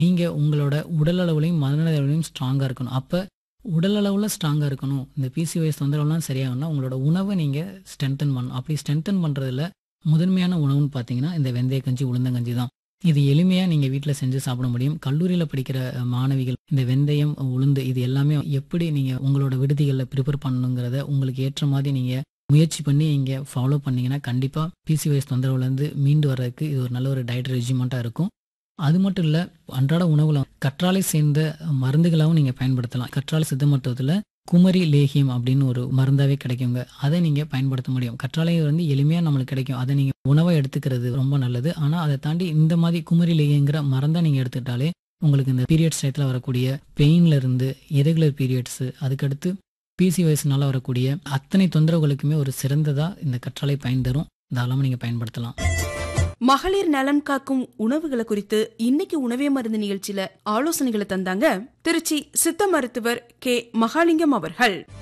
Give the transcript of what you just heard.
நீங்கள் உங்களோட உடல் அளவுலையும் மனநல அளவுலையும் ஸ்ட்ராங்காக இருக்கணும் அப்போ உடல் அளவில் ஸ்ட்ராங்காக இருக்கணும் இந்த பிசிஓஎஸ் தொந்தரவுலாம் சரியாகணும்னா உங்களோட உணவை நீங்கள் ஸ்ட்ரென்தன் பண்ணணும் அப்படி ஸ்ட்ரென்தன் பண்ணுறதுல முதன்மையான உணவுன்னு பார்த்தீங்கன்னா இந்த வெந்தய கஞ்சி உளுந்தங்கஞ்சி தான் இது எளிமையாக நீங்கள் வீட்டில் செஞ்சு சாப்பிட முடியும் கல்லூரியில் படிக்கிற அஹ், மாணவிகள் இந்த வெந்தயம் உளுந்து இது எல்லாமே எப்படி நீங்கள் உங்களோட விடுதிகளில் ப்ரிப்பேர் பண்ணணுங்கிறத உங்களுக்கு ஏற்ற மாதிரி நீங்கள் முயற்சி பண்ணி இங்கே ஃபாலோ பண்ணீங்கன்னா கண்டிப்பாக பிசிஓஎஸ் தொந்தரவுலேருந்து மீண்டு வர்றதுக்கு இது ஒரு நல்ல ஒரு டயட் ரெஜிமெண்ட்டாக இருக்கும் அது மட்டும் இல்லை அன்றாட உணவுல கற்றாழை சேர்ந்த மருந்துகளாகவும் நீங்கள் பயன்படுத்தலாம் கற்றாழை சித்த மருத்துவத்தில் குமரி லேகியம் அப்படின்னு ஒரு மருந்தாவே கிடைக்குங்க அதை நீங்கள் பயன்படுத்த முடியும் கற்றாழை வந்து எளிமையாக நம்மளுக்கு கிடைக்கும் அதை நீங்கள் உணவை எடுத்துக்கிறது ரொம்ப நல்லது ஆனால் அதை தாண்டி இந்த மாதிரி குமரி லேகியங்கிற மருந்தை நீங்கள் எடுத்துக்கிட்டாலே உங்களுக்கு இந்த பீரியட்ஸ் டயத்தில் வரக்கூடிய பெயின்ல இருந்து இரெகுலர் பீரியட்ஸ் அதுக்கடுத்து பிசிஓஎஸ்னால வரக்கூடிய அத்தனை தொந்தரவுகளுக்குமே ஒரு சிறந்ததா இந்த கற்றாழை பயன் தரும் தாராளமாக நீங்கள் பயன்படுத்தலாம் மகளிர் நலன் காக்கும் உணவுகளை குறித்து இன்னைக்கு உணவே மருந்து நிகழ்ச்சியில ஆலோசனைகளை தந்தாங்க திருச்சி சித்த மருத்துவர் கே மகாலிங்கம் அவர்கள்